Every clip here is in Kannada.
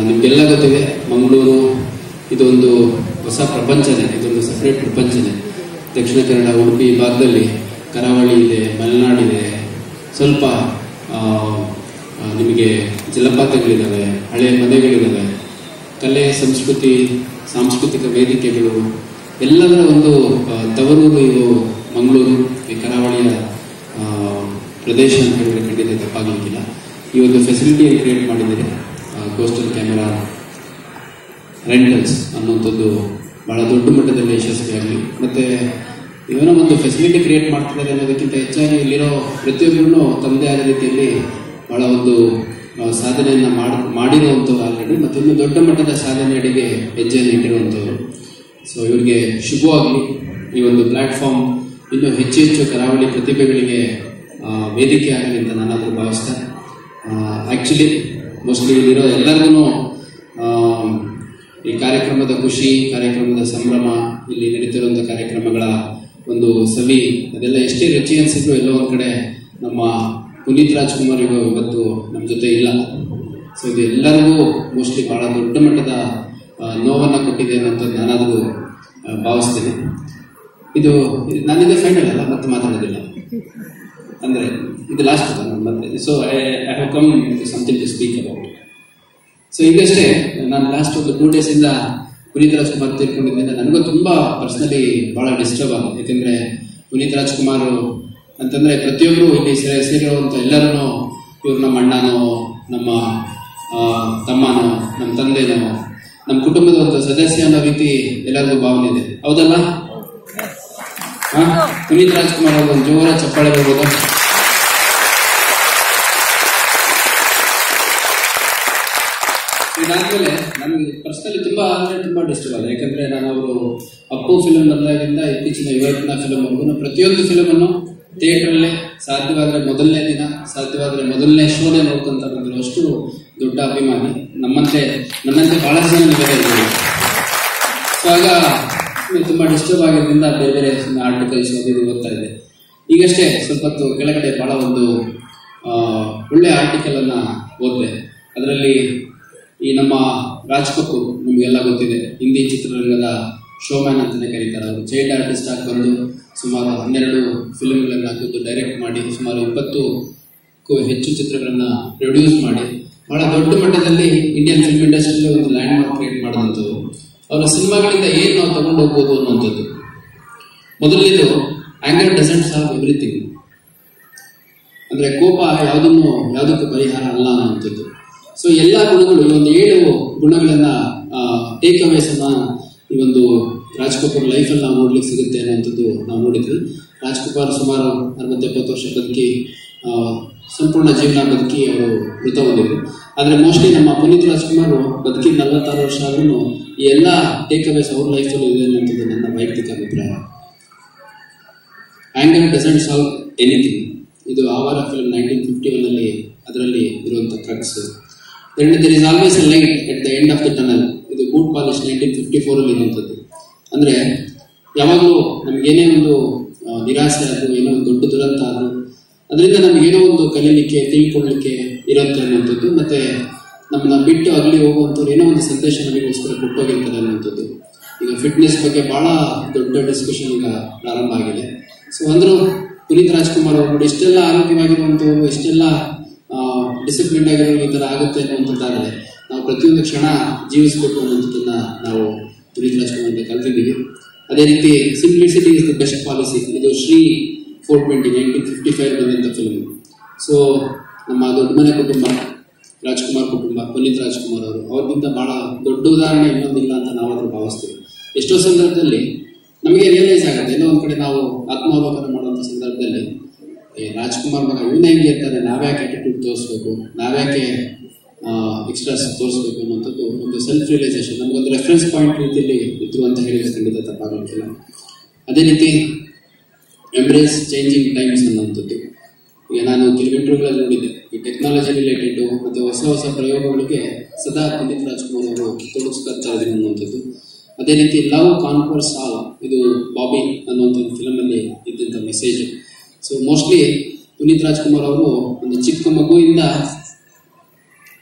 ನಿಮ್ಗೆಲ್ಲ ಗೊತ್ತಿದೆ ಮಂಗಳೂರು ಇದೊಂದು ಹೊಸ ಪ್ರಪಂಚನೇ ಇದೊಂದು ಸಪರೇಟ್ ಪ್ರಪಂಚನೇ ದಕ್ಷಿಣ ಕನ್ನಡ ಉಡುಪಿ ಭಾಗದಲ್ಲಿ ಕರಾವಳಿ ಇದೆ ಮಲೆನಾಡಿದೆ ಸ್ವಲ್ಪ ಆ, ಆ, ನಿಮಗೆ ಜಲಪಾತಗಳಿದ್ದಾವೆ ಹಳೆಯ ಮನೆಗಳಿದ್ದಾವೆ ಕಲೆ ಸಂಸ್ಕೃತಿ ಸಾಂಸ್ಕೃತಿಕ ವೇದಿಕೆಗಳು ಎಲ್ಲದರ ಒಂದು ಆ, ತವರೂರು ಇದು ಮಂಗಳೂರು ಈ ಕರಾವಳಿಯ ಆ, ಪ್ರದೇಶ ಅಂತ ಹೇಳಿದ್ರೆ ಖಂಡಿತ ತಪ್ಪಾಗಲಿಕ್ಕಿಲ್ಲ ಈ ಒಂದು ಫೆಸಿಲಿಟಿಯನ್ನು ಕ್ರಿಯೇಟ್ ಮಾಡಿದರೆ ಕೋಸ್ಟಲ್ ಕ್ಯಾಮೆರಾ ರೆಂಟಲ್ಸ್ ಅನ್ನುವಂಥದ್ದು ಬಹಳ ದೊಡ್ಡ ಮಟ್ಟದಲ್ಲಿ ಯಶಸ್ವಿಯಾಗಲಿ ಮತ್ತೆ ಏನೋ ಒಂದು ಫೆಸಿಲಿಟಿ ಕ್ರಿಯೇಟ್ ಮಾಡ್ತಿದ್ದಾರೆ ಅನ್ನೋದಕ್ಕಿಂತ ಹೆಚ್ಚಾಗಿ ಇಲ್ಲಿರೋ ಪ್ರತಿಯೊಬ್ಬರೂ ತಮ್ಮದೇ ಆದ ರೀತಿಯಲ್ಲಿ ಬಹಳ ಒಂದು ಆ, ಸಾಧನೆಯನ್ನ ಮಾಡ್ ಮಾಡಿರುವಂಥವ್ರು ಆಲ್ರೆಡಿ ಮತ್ತೆ ಇನ್ನು ದೊಡ್ಡ ಮಟ್ಟದ ಸಾಧನೆಯಡಿಗೆ ಹೆಜ್ಜೆಯನ್ನು ಇಟ್ಟಿರುವಂಥವ್ರು ಸೊ ಇವರಿಗೆ ಶುಭವಾಗಲಿ ಈ ಒಂದು ಪ್ಲಾಟ್ಫಾರ್ಮ್ ಇನ್ನು ಹೆಚ್ಚು ಹೆಚ್ಚು ಕರಾವಳಿ ಪ್ರತಿಭೆಗಳಿಗೆ ಆ, ವೇದಿಕೆ ಆಗಲಿ ಅಂತ ನಾನಾದರೂ ಭಾವಿಸ್ತಾ ಆ್ಯಕ್ಚುಲಿ ಮೋಸ್ಟ್ಲಿ ಇಲ್ಲಿರೋ ಎಲ್ಲರಿಗೂ ಈ ಕಾರ್ಯಕ್ರಮದ ಖುಷಿ ಕಾರ್ಯಕ್ರಮದ ಸಂಭ್ರಮ ಇಲ್ಲಿ ನಡೀತಿರುವಂಥ ಕಾರ್ಯಕ್ರಮಗಳ ಒಂದು ಸವಿ ಅದೆಲ್ಲ ಎಷ್ಟೇ ರುಚಿ ಅನ್ಸಿದ್ರು ಎಲ್ಲೋ ಒಂದು ಕಡೆ ನಮ್ಮ ಪುನೀತ್ ರಾಜ್ಕುಮಾರ್ ಇವಾಗ ಇವತ್ತು ನಮ್ಮ ಜೊತೆ ಇಲ್ಲ ಸೊ ಇದು ಎಲ್ಲರಿಗೂ ಮೋಸ್ಟ್ಲಿ ಬಹಳ ದೊಡ್ಡ ಮಟ್ಟದ ಆ, ನೋವನ್ನ ಕೊಟ್ಟಿದೆ ಅನ್ನೋಂಥದ್ದು ನಾನಾದರೂ ಆ, ಭಾವಿಸ್ತೇನೆ ಇದು ಇದು ನನ್ನಿದೆ ಫೈನಲ್ ಅಲ್ಲ ಮತ್ತೆ ಮಾತಾಡೋದಿಲ್ಲ ಅಂದ್ರೆ ಇದು ಲಾಸ್ಟ್ ಮತ್ತೆ so I I have come something to speak about so ಈಗಷ್ಟೇ ನಾನು ಲಾಸ್ಟ್ ಒಂದು ಟೂ ಡೇಸ್ ಇಂದ ಪುನೀತ್ ರಾಜ್ಕುಮಾರ್ ತೀರ್ಕೊಂಡಿದ್ದರಿಂದ ನನಗೂ ತುಂಬಾ ಪರ್ಸನಲಿ ಬಹಳ ಡಿಸ್ಟರ್ಬ್ ಆಗುತ್ತೆ ಯಾಕೆಂದ್ರೆ ಪುನೀತ್ ರಾಜ್ಕುಮಾರ್ ಅಂತಂದ್ರೆ ಪ್ರತಿಯೊಬ್ಬರು ಇಲ್ಲಿ ಸೇ- ಸೇರಿರುವಂತ ಎಲ್ಲರೂ ಇವ್ರು ನಮ್ಮ ಅಣ್ಣನೋ ನಮ್ಮ ಆ, ತಮ್ಮನೋ ನಮ್ಮ ತಂದೆನೋ ನಮ್ಮ ಕುಟುಂಬದ ಒಂದು ಸದಸ್ಯ ಅನ್ನೋ ರೀತಿ ಎಲ್ಲರಿಗೂ ಭಾವನೆ ಇದೆ ಹೌದಲ್ಲ ಹಾ? ಪುನೀತ್ ರಾಜ್ಕುಮಾರ್ ಅವ್ರಿಗೆ ಒಂದು ಜೋರ ಚಪ್ಪಾಳೆ ಬರ್ಬೋದಾ ಇದಾದ್ಮೇಲೆ ನನಗೆ ಪರ್ಸನಲಿ ತುಂಬಾ ಅಂದ್ರೆ ತುಂಬಾ ಡಿಸ್ಟರ್ಬ್ ಆಗಿದೆ ಯಾಕಂದ್ರೆ ನಾನು ಅವರು ಅಪ್ಪು ಫಿಲ್ಮ್ ಬಂದಾಗಿಂದ ಇತ್ತೀಚಿನ ಇವತ್ತಿನ ಫಿಲ್ಮ್ ವರ್ಗು ಪ್ರತಿಯೊಂದು ಫಿಲ್ಮ್ ಅನ್ನು ಥಿಯೇಟರ್ ಅಲ್ಲೇ ಸಾಧ್ಯವಾದ್ರೆ ಮೊದಲನೇ ದಿನ ಸಾಧ್ಯವಾದ್ರೆ ಮೊದಲನೇ ಶೋನೇ ನೋಡ್ಕೊಂತ ಬಂದಿರುವಷ್ಟು ದೊಡ್ಡ ಅಭಿಮಾನಿ ನಮ್ಮಂತೆ ನನ್ನಂತೆ ಬಹಳಷ್ಟು ಜನ ಇದ್ದಾರೆ ಇದ್ರಲ್ಲಿ. ಸೊ ಆಗ ಇದು ತುಂಬಾ ಡಿಸ್ಟರ್ಬ್ ಆಗಿರೋದ್ರಿಂದ ಬೇರೆ ಬೇರೆ ಆರ್ಟಿಕಲ್ಸ್ ಅದು ಇದು ಓದ್ತಾ ಇದೆ ಈಗಷ್ಟೇ ಸ್ವಲ್ಪ ಹೊತ್ತು ಕೆಳಗಡೆ ಬಹಳ ಒಂದು ಆ, ಒಳ್ಳೆ ಆರ್ಟಿಕಲ್ ಅನ್ನ ಓದಿದೆ ಅದರಲ್ಲಿ ಈ ನಮ್ಮ ರಾಜ್ ಕಪೂರ್ ನಿಮಗೆಲ್ಲ ಗೊತ್ತಿದೆ ಹಿಂದಿ ಚಿತ್ರರಂಗದ ಶೋಮ್ಯಾನ್ ಅಂತಾನೆ ಕರೀತಾರೆ ಅವರು ಚೈಲ್ಡ್ ಆರ್ಟಿಸ್ಟ್ ಆಗಿ ಬಂದು ಸುಮಾರು ಹನ್ನೆರಡು ಫಿಲ್ಮ್ಗಳನ್ನ ಕೂತು ಡೈರೆಕ್ಟ್ ಮಾಡಿ ಸುಮಾರು ಇಪ್ಪತ್ತು ಕ್ಕೂ ಹೆಚ್ಚು ಚಿತ್ರಗಳನ್ನ ಪ್ರೊಡ್ಯೂಸ್ ಮಾಡಿ ಬಹಳ ದೊಡ್ಡ ಮಟ್ಟದಲ್ಲಿ ಇಂಡಿಯನ್ ಫಿಲ್ಮ್ ಇಂಡಸ್ಟ್ರಿಯಲ್ಲಿ ಒಂದು ಲ್ಯಾಂಡ್ ಮಾರ್ಕ್ ಕ್ರಿಯೇಟ್ ಮಾಡಿದಂಥದ್ದು ಅವರ ಸಿನಿಮಾಗಳಿಂದ ಏನು ನಾವು ತಗೊಂಡು ಹೋಗ್ಬೋದು ಅನ್ನುವಂಥದ್ದು ಮೊದಲನೇದು ಆಂಗರ್ ಡಸಂಟ್ ಸಾಲ್ವ್ ಎವ್ರಿಥಿಂಗ್ ಅಂದ್ರೆ ಕೋಪ ಯಾವುದನ್ನು ಯಾವುದಕ್ಕೂ ಪರಿಹಾರ ಅಲ್ಲ ಅನ್ನುವಂಥದ್ದು ಸೊ ಎಲ್ಲ ಗುಣಗಳು ಈ ಒಂದು ಏಳು ಗುಣಗಳನ್ನ ಟೇಕ್ ಅವೇಸ್ ಅನ್ನ ಈ ಒಂದು ರಾಜ್ ಕಪೂರ್ ಲೈಫಲ್ಲಿ ನಾವು ನೋಡ್ಲಿಕ್ಕೆ ಸಿಗುತ್ತೆ ಅನ್ನುವಂಥದ್ದು ನಾವು ನೋಡಿದ್ವಿ ರಾಜ್ ಕಪೂರ್ ಸುಮಾರು ಅರವತ್ತೆಪ್ಪತ್ತು ವರ್ಷ ಬದುಕಿ ಆ, ಸಂಪೂರ್ಣ ಜೀವನ ಬದುಕಿ ಅವರು ಮೃತ ಹೊಂದಿದ್ರು ಆದ್ರೆ ಮೋಸ್ಟ್ಲಿ ನಮ್ಮ ಪುನೀತ್ ರಾಜ್ಕುಮಾರ್ ಬದುಕಿ ನಲವತ್ತಾರು ವರ್ಷ ಆದ್ರೂ ಈ ಎಲ್ಲ ಟೇಕ್ ಅವೇಸ್ ಅವ್ರ ಲೈಫಲ್ಲಿ ಇದೆ ಅನ್ನುವಂಥದ್ದು ನನ್ನ ವೈಯಕ್ತಿಕ ಅಭಿಪ್ರಾಯ ಆಂಗರ್ ಡಸಂಟ್ ಸಾಲ್ವ್ ಎನಿಥಿಂಗ್ ಇದು Awara film nineteen fifty one ಅಲ್ಲಿ ಅದರಲ್ಲಿ ಇರುವಂತ crux then there is always a light at the end of the tunnel ಇದು boot polish nineteen fifty four ಅಲ್ಲಿ ಇರುವಂಥದ್ದು ಅಂದ್ರೆ ಯಾವಾಗಲೂ ನಮ್ಗೇನೇ ಒಂದು ಆ, ನಿರಾಸೆ ಆದ್ರೂ ಏನೋ ಒಂದು ದೊಡ್ಡ ದುರಂತ ಆದ್ರೂ ಅದರಿಂದ ನಮ್ಗೇನೋ ಒಂದು ಕಲೀಲಿಕ್ಕೆ ತಿಳ್ಕೊಳ್ಳಿಕ್ಕೆ ಇರುತ್ತೆ ಅನ್ನುವಂಥದ್ದು ಮತ್ತೆ ನಮ್ಮನ್ನ ಬಿಟ್ಟು ಅಗಲಿ ಹೋಗುವಂಥವ್ರು ಏನೋ ಒಂದು ಸಂದೇಶ ನಮಗೋಸ್ಕರ ಕೊಟ್ಟೋಗಿರ್ತಾರೆ ಅನ್ನುವಂಥದ್ದು ಈಗ ಫಿಟ್ನೆಸ್ ಬಗ್ಗೆ ಬಹಳ ದೊಡ್ಡ ಡಿಸ್ಕಷನ್ ಈಗ ಪ್ರಾರಂಭ ಆಗಿದೆ ಸೊ ಅಂದ್ರೂ ಪುನೀತ್ ರಾಜ್ಕುಮಾರ್ ಅವರು ನೋಡಿ ಇಷ್ಟೆಲ್ಲ ಆರೋಗ್ಯವಾಗಿರುವಂಥವ್ರು ಇಷ್ಟೆಲ್ಲ ಡಿಸಿಪ್ಲಿನ್ ಆಗಿರೋ ಈ ಥರ ಆಗುತ್ತೆ ಅನ್ನುವಂಥದ್ದಾದ್ರೆ ನಾವು ಪ್ರತಿಯೊಂದು ಕ್ಷಣ ಜೀವಿಸಬೇಕು ಅನ್ನೋದನ್ನ ನಾವು ಪುನೀತ್ ರಾಜ್ಕುಮಾರ್ ಅಂತ ಕಲ್ತಿದ್ದೀವಿ ಅದೇ ರೀತಿ simplicity is the best policy ಇದು Shri four twenty nineteen fifty five ಬಂದಂಥ ಫಿಲ್ಮ್ ಸೊ ನಮ್ಮ ದೊಡ್ಡ ಮನೆ ಕುಟುಂಬ ರಾಜ್ಕುಮಾರ್ ಕುಟುಂಬ ಪುನೀತ್ ರಾಜ್ಕುಮಾರ್ ಅವರು ಅವ್ರಿಗಿಂತ ಬಹಳ ದೊಡ್ಡ ಉದಾಹರಣೆ ಇನ್ನೊಂದಿಲ್ಲ ಅಂತ ನಾವಾದ್ರೂ ಭಾವಿಸ್ತೀವಿ ಎಷ್ಟೋ ಸಂದರ್ಭದಲ್ಲಿ ನಮಗೆ ರಿಯಲೈಸ್ ಆಗುತ್ತೆ ಎಲ್ಲೋ ಒಂದ್ ಕಡೆ ನಾವು ಆತ್ಮಾವಲೋಕನ ಮಾಡುವಂಥ ಸಂದರ್ಭದಲ್ಲಿ ಏ ರಾಜ್ಕುಮಾರ್ ಮಗ ಇವನೇ ಹೆಂಗೆ ಇರ್ತಾರೆ ನಾವ್ಯಾಕೆ ಆಟಿಟ್ಯೂಡ್ ತೋರಿಸ್ಬೇಕು ನಾವ್ಯಾಕೆ ಎಕ್ಸ್ಟ್ರಾ ತೋರಿಸ್ಬೇಕು ಅನ್ನೋಂಥದ್ದು ಒಂದು ಸೆಲ್ಫ್ ರಿಯಲೈಸೇಷನ್ ನಮಗೊಂದು ರೆಫರೆನ್ಸ್ ಪಾಯಿಂಟ್ ರೀತಿಯಲ್ಲಿ ಇತ್ತು ಅಂತ ಹೇಳಿದ್ರೆ ಖಂಡಿತ ತಪ್ಪಾಗಲಿಕ್ಕಿಲ್ಲ ಅದೇ ರೀತಿ ಎಂಬ್ರೇಸ್ ಚೇಂಜಿಂಗ್ ಟೈಮ್ಸ್ ಅನ್ನುವಂಥದ್ದು ಈಗ ನಾನು ಕೆಲವು ಇಂಟರ್ವ್ಯೂಗಳಲ್ಲಿ ನೋಡಿದ್ದೆ ಈ ಟೆಕ್ನಾಲಜಿ ರಿಲೇಟೆಡ್ ಮತ್ತು ಹೊಸ ಹೊಸ ಪ್ರಯೋಗಗಳಿಗೆ ಸದಾ ಪಂಡಿತ್ ರಾಜ್ಕುಮಾರ್ ಅವರು ತೊಡಗಿಸ್ಕೊಳ್ತಾ ಇದ್ರು ಅನ್ನುವಂಥದ್ದು ಅದೇ ರೀತಿ ಲವ್ ಕಾನ್ಫರ್ಸ್ ಆಲ್ ಇದು ಬಾಬಿ ಅನ್ನುವಂಥ ಒಂದು ಫಿಲಮಲ್ಲಿ ಇದ್ದಂಥ message so mostly Puneeth Rajkumar ಅವರು ಒಂದು ಚಿಕ್ಕ ಮಗುವಿಂದ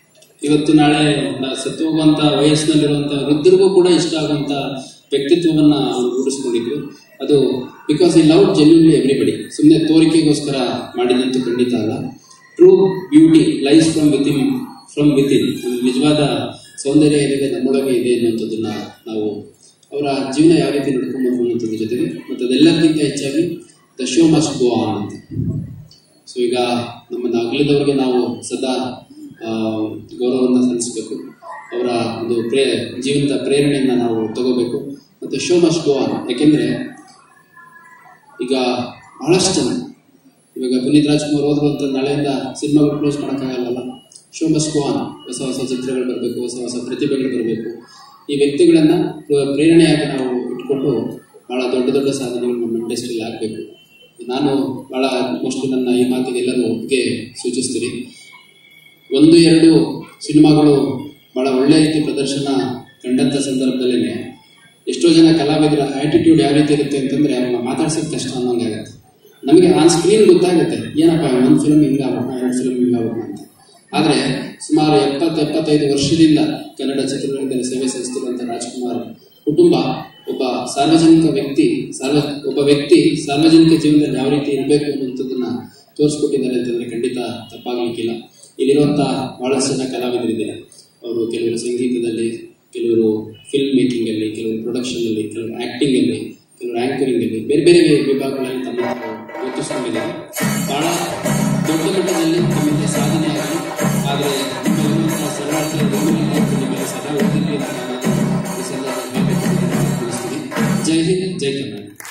ಇವತ್ತು ನಾಳೆ ನ- ಸತ್ತು ಹೋಗುವಂತ ವಯಸ್ಸಿನಲ್ಲಿರುವಂತ ವೃದ್ಧರಿಗೂ ಕೂಡ ಇಷ್ಟ ಆಗುವಂತ ವ್ಯಕ್ತಿತ್ವವನ್ನ ಅವರು ರೂಢಿಸ್ಕೊಂಡಿದ್ರು ಅದು ಬಿಕಾಸ್ ಈ ಲವ್ ಜೆನ್ಯೂನ್ಲಿ ಎವ್ರಿಬಡಿ ಸುಮ್ಮನೆ ತೋರಿಕೆಗೋಸ್ಕರ ಮಾಡಿದಂತೂ ಖಂಡಿತ ಅಲ್ಲ true beauty lies from within from within ನಿಜವಾದ ಸೌಂದರ್ಯ ಏನಿದೆ ನಮ್ಮೊಳಗೆ ಇದೆ ಅನ್ನುವಂಥದ್ದನ್ನ ನಾವು ಅವರ ಜೀವನ ಯಾವ ರೀತಿ ನಡ್ಕೊಂಡ್ಬಂದ್ರು ಅನ್ನೋದ್ರ ಜೊತೆಗೆ ಮತ್ತು ಅದೆಲ್ಲಕ್ಕಿಂತ ಹೆಚ್ಚಾಗಿ the show must go on ಅಂತ ಸೊ ಈಗ ನಮ್ಮನ್ನು ಅಗಲಿದವರಿಗೆ ನಾವು ಸದಾ ಆ, ಗೌರವವನ್ನು ಸಲ್ಲಿಸಬೇಕು ಅವರ ಒಂದು ಪ್ರೇ ಜೀವನದ ಪ್ರೇರಣೆಯನ್ನು ನಾವು ತಗೋಬೇಕು ಮತ್ತು ಶೋ ಮಸ್ಟ್ ಗೋ ಆನ್ ಯಾಕೆಂದರೆ ಈಗ ಬಹಳಷ್ಟು ಜನ ಇವಾಗ ಪುನೀತ್ ರಾಜ್ಕುಮಾರ್ ಹೋದ್ರು ಅಂತ ನಾಳೆಯಿಂದ ಸಿನಿಮಾಗಳು ಕ್ಲೋಸ್ ಮಾಡೋಕ್ಕಾಗಲ್ಲ ಶೋ ಮಸ್ಟ್ ಗೋ ಆನ್ ಹೊಸ ಹೊಸ ಚಿತ್ರಗಳು ಬರಬೇಕು ಹೊಸ ಹೊಸ ಪ್ರತಿಭೆಗಳು ಬರಬೇಕು ಈ ವ್ಯಕ್ತಿಗಳನ್ನು ಪ್ರೇರಣೆಯಾಗಿ ನಾವು ಇಟ್ಕೊಂಡು ಭಾಳ ದೊಡ್ಡ ದೊಡ್ಡ ಸಾಧನೆಗಳು ನಮ್ಮ ಇಂಡಸ್ಟ್ರಿಯಲ್ಲಿ ಆಗಬೇಕು ನಾನು ಭಾಳ ಮೋಸ್ಟ್ಲಿ ನನ್ನ ಈ ಮಾತಿಗೆ ಎಲ್ಲರೂ ಒಪ್ಪಿಗೆ ಸೂಚಿಸ್ತೀನಿ ಒಂದು ಎರಡು ಸಿನಿಮಾಗಳು ಭಾಳ ಒಳ್ಳೆ ರೀತಿ ಪ್ರದರ್ಶನ ಕಂಡಂಥ ಸಂದರ್ಭದಲ್ಲೇ ಎಷ್ಟೋ ಜನ ಕಲಾವಿದರ ಆಟಿಟ್ಯೂಡ್ ಯಾವ ರೀತಿ ಇರುತ್ತೆ ಅಂತಂದ್ರೆ ಅವ್ರನ್ನ ಮಾತಾಡ್ಸೋದು ಕಷ್ಟ ಅನ್ನೋಂಗಾಗತ್ತೆ ನಮಗೆ ಆನ್ ಸ್ಕ್ರೀನ್ ಗೊತ್ತಾಗುತ್ತೆ ಏನಪ್ಪ ಒಂದು ಫಿಲ್ಮ್ ಹಿಂಗಾಗ್ಬೇಕು ಎರಡು ಫಿಲ್ಮ್ ಹಿಂಗಾಗ್ಬೇಕು ಅಂತ ಆದರೆ ಸುಮಾರು ಎಪ್ಪತ್ತು ಎಪ್ಪತ್ತೈದು ವರ್ಷದಿಂದ ಕನ್ನಡ ಚಿತ್ರರಂಗದಲ್ಲಿ ಸೇವೆ ಸಲ್ಲಿಸ್ತಿರುವಂಥ ರಾಜ್ಕುಮಾರ್ ಕುಟುಂಬ ಒಬ್ಬ ಸಾರ್ವಜನಿಕ ವ್ಯಕ್ತಿ ಸಾರ್ವ ಒಬ್ಬ ವ್ಯಕ್ತಿ ಸಾರ್ವಜನಿಕ ಜೀವನದಲ್ಲಿ ಯಾವ ರೀತಿ ಇರಬೇಕು ಅನ್ನುವಂಥದ್ದನ್ನ ತೋರಿಸ್ಕೊಟ್ಟಿದ್ದಾರೆ ಅಂತಂದ್ರೆ ಖಂಡಿತ ತಪ್ಪಾಗಲಿಕ್ಕಿಲ್ಲ ಇಲ್ಲಿರುವಂಥ ಬಹಳಷ್ಟು ಜನ ಕಲಾವಿದರಿದ್ದಾರೆ ಅವರು ಕೆಲವರು ಸಂಗೀತದಲ್ಲಿ ಕೆಲವರು ಫಿಲ್ಮ್ ಮೇಕಿಂಗಲ್ಲಿ ಕೆಲವರು ಪ್ರೊಡಕ್ಷನಲ್ಲಿ ಕೆಲವರು ಆ್ಯಕ್ಟಿಂಗಲ್ಲಿ ಕೆಲವರು ಆ್ಯಂಕರಿಂಗಲ್ಲಿ ಬೇರೆ ಬೇರೆ ವಿಭಾಗಗಳಲ್ಲಿ ತಮ್ಮ ಗುರುತಿಸ್ಕೊಂಡಿದ್ದಾರೆ ಭಾಳ ದೊಡ್ಡ ಮಟ್ಟದಲ್ಲಿ ತಮ್ಮಿಂದ ಸಾಧನೆ ಆಗಲಿ ಆದರೆ ನಿಮ್ಮಲ್ಲಿರುವಂತಹ ಸರಳತೆ ಬೆಂಬಲಿತ ನಿಮಗೆ ಸದಾ ಉಳಿದಿರಲಿ ಅಂತ ನಾನು ಈ ಸಂದರ್ಭದಲ್ಲಿ ತಿಳಿಸ್ತೀನಿ ಜೈ ಹಿಂದ್ ಜೈ ಕರ್ನಾಟಕ